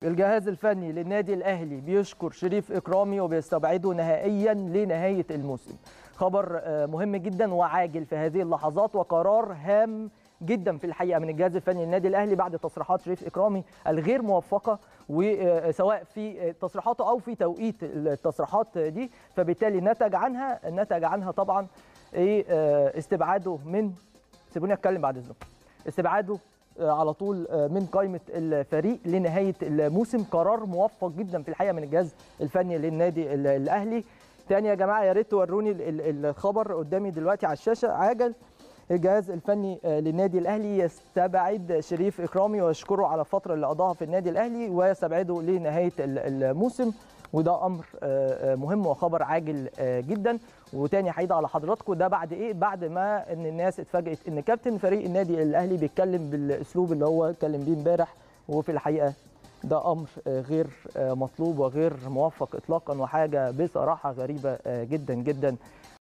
الجهاز الفني للنادي الاهلي بيشكر شريف اكرامي وبيستبعده نهائيا لنهايه الموسم خبر مهم جدا وعاجل في هذه اللحظات وقرار هام جدا في الحقيقه من الجهاز الفني للنادي الاهلي بعد تصريحات شريف اكرامي الغير موفقه وسواء في تصريحاته او في توقيت التصريحات دي فبالتالي نتج عنها نتج عنها طبعا ايه استبعاده من سيبوني اتكلم بعد اذنكم استبعاده على طول من قائمه الفريق لنهايه الموسم قرار موفق جدا في الحقيقه من الجهاز الفني للنادي الاهلي تاني يا جماعه يا ريت توروني الخبر قدامي دلوقتي على الشاشه عاجل الجهاز الفني للنادي الاهلي يستبعد شريف اكرامي ويشكره على الفتره اللي قضاها في النادي الاهلي ويستبعده لنهايه الموسم وده امر مهم وخبر عاجل جدا وتاني هعيد على حضراتكم ده بعد ايه بعد ما ان الناس اتفاجئت ان كابتن فريق النادي الاهلي بيتكلم بالاسلوب اللي هو اتكلم بيه امبارح وفي الحقيقه ده امر غير مطلوب وغير موفق اطلاقا وحاجه بصراحه غريبه جدا جدا